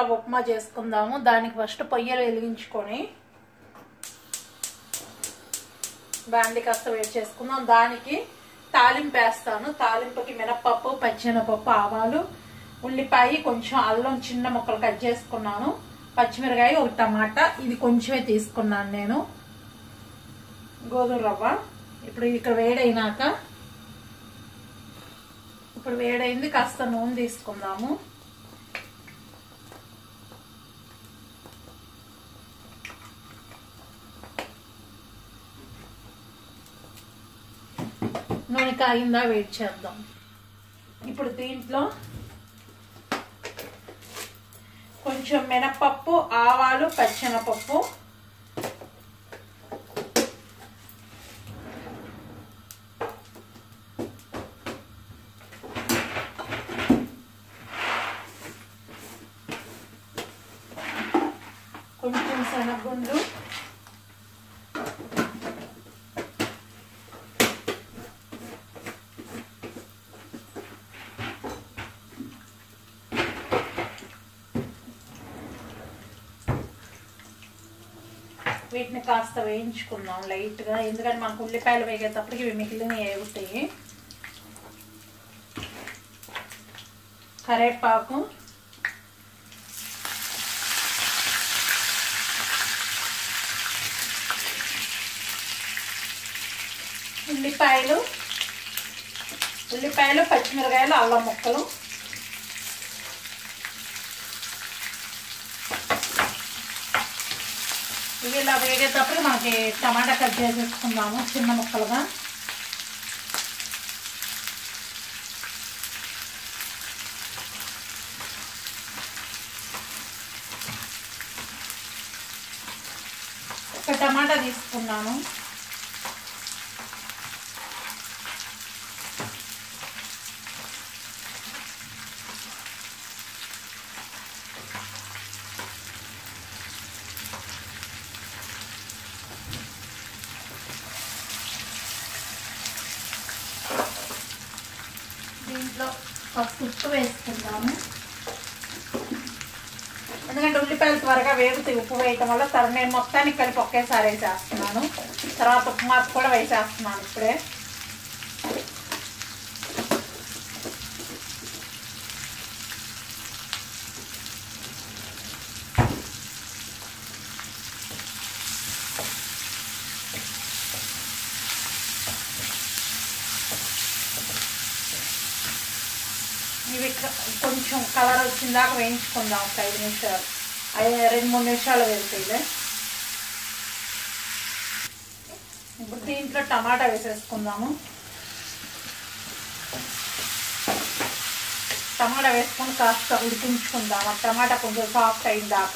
రవ్వ ఉప్మా చేసుకుందాము దానికి ఫస్ట్ పొయ్యలు వెలిగించుకొని బాండి కాస్త వేడి చేసుకుందాం దానికి తాలింపు వేస్తాను తాలింపుకి మినపప్పు పచ్చెనపప్పు ఆవాలు ఉల్లిపాయ కొంచెం అల్లం చిన్న ముక్కలు కట్ చేసుకున్నాను పచ్చిమిరకాయ ఒక టమాటా ఇది కొంచెమే తీసుకున్నాను నేను గోధుమ రవ్వ ఇప్పుడు ఇక్కడ వేడైనాక ఇప్పుడు వేడైంది కాస్త నూనె తీసుకుందాము నూనె కాగిందా వేడి చేద్దాం ఇప్పుడు దీంట్లో కొంచెం మినపప్పు ఆవాలు పచ్చెనపప్పు కొంచెం శనగగుండు వీటిని కాస్త వేయించుకుందాం లైట్గా ఎందుకంటే మనకు ఉల్లిపాయలు వేగేటప్పటికి ఇవి మిగిలిన ఏగుతాయి కరేపాకు ఉల్లిపాయలు ఉల్లిపాయలు పచ్చిమిరకాయలు అల్లం ముక్కలు ఇవి ఇలా వేగేటప్పుడు మనకి టమాటా కట్ చేసేసుకుందాము చిన్న ముక్కలుగా ఒక టమాటా తీసుకున్నాను దీంట్లో పసుపు ఉప్పు వేసుకుందాము ఎందుకంటే ఉల్లిపాయలు త్వరగా వేగుతాయి ఉప్పు వేయటం వల్ల తర్వాత నేను మొత్తానికి కలిపి ఒకేసారి వేసేస్తున్నాను తర్వాత ఉప్మాకు కూడా వేసేస్తున్నాను ఇప్పుడే ఇవి క- కొంచెం కలర్ వచ్చిందాక వేయించుకుందాం ఒక ఐదు నిమిషాలు ఐదు రెండు మూడు నిమిషాలు వేగుతాయిలే ఇప్పుడు దీంట్లో టమాటా వేసేసుకుందాము టమాటా వేసుకొని కాస్త ఉడికించుకుందాం ఆ టమాటా కొంచెం సాఫ్ట్ అయిన దాకా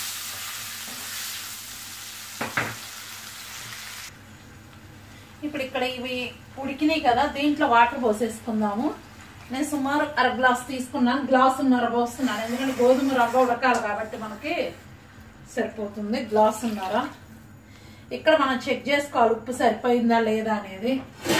ఇప్పుడు ఇక్కడ ఇవి ఉడికినాయి కదా దీంట్లో వాటర్ పోసేసుకుందాము నేను సుమారు అర గ్లాస్ తీసుకున్నాను గ్లాసున్నర పోస్తున్నాను ఎందుకంటే గోధుమ రవ్వ ఉడకాలి కాబట్టి మనకి సరిపోతుంది గ్లాసున్నర ఇక్కడ మనం చెక్ చేసుకోవాలి ఉప్పు సరిపోయిందా లేదా అనేది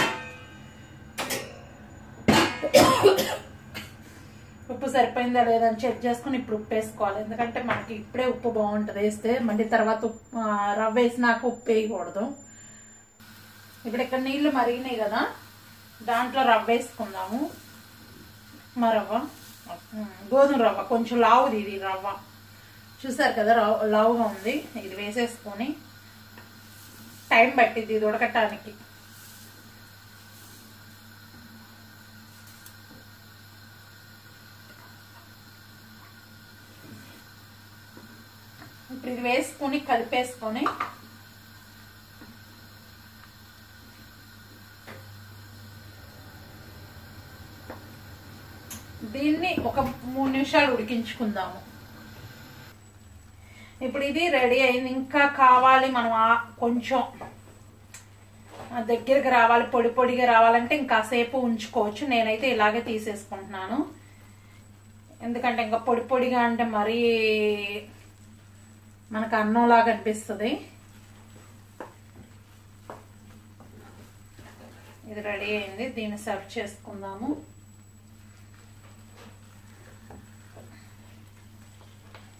ఉప్పు సరిపోయిందా లేదా అని చెక్ చేసుకుని ఇప్పుడు ఉప్పు వేసుకోవాలి ఎందుకంటే మనకి ఇప్పుడే ఉప్పు బాగుంటుంది వేస్తే మళ్ళీ తర్వాత ఉప్పు ఆ, రవ్వ వేసినాక ఉప్పు వేయకూడదు ఇప్పుడు ఇక్కడ నీళ్లు మరిగినాయి కదా దాంట్లో రవ్వ వేసుకుందాము మా రవ్వ ఉమ్, గోధుమ రవ్వ కొంచెం లావుది ఇది రవ్వ చూసారు కదా రావు లావుగా ఉంది ఇది వేసేసుకొని టైం పట్టింది ఇది ఉడకటానికి ఇప్పుడు ఇది వేసుకొని కలిపేసుకొని దీన్ని ఒక మూడు నిమిషాలు ఉడికించుకుందాము ఇప్పుడు ఇది రెడీ అయింది ఇంకా కావాలి మనం ఆ- కొంచెం ఆ దగ్గరికి రావాలి పొడి పొడిగా రావాలంటే ఇంకాసేపు ఉంచుకోవచ్చు నేనైతే ఇలాగే తీసేసుకుంటున్నాను ఎందుకంటే ఇంకా పొడి పొడిగా అంటే మరీ మనకు అన్నంలాగా అనిపిస్తుంది ఇది రెడీ అయింది దీన్ని సర్వ్ చేసుకుందాము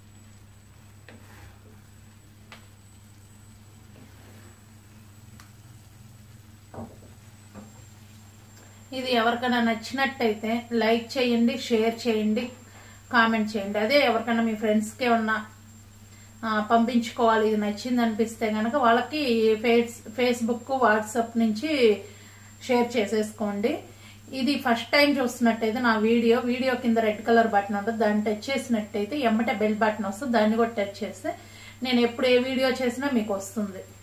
ఇది ఎవరికైనా నచ్చినట్టయితే లైక్ చేయండి షేర్ చేయండి కామెంట్ చేయండి అదే ఎవరికైనా మీ ఫ్రెండ్స్కి ఏమన్నా ఆ, పంపించుకోవాలి ఇది నచ్చింది అనిపిస్తే కనుక వాళ్ళకి ఫేస్ ఫేస్బుక్ వాట్సాప్ నుంచి షేర్ చేసేసుకోండి ఇది ఫస్ట్ టైం చూస్తున్నట్టయితే నా వీడియో వీడియో కింద రెడ్ కలర్ బటన్ ఉంటుంది దాన్ని టచ్ చేసినట్టయితే ఎమ్మటే బెల్ బటన్ వస్తుంది దాన్ని కూడా టచ్ చేస్తే నేను ఎప్పుడు ఏ వీడియో చేసినా మీకు వస్తుంది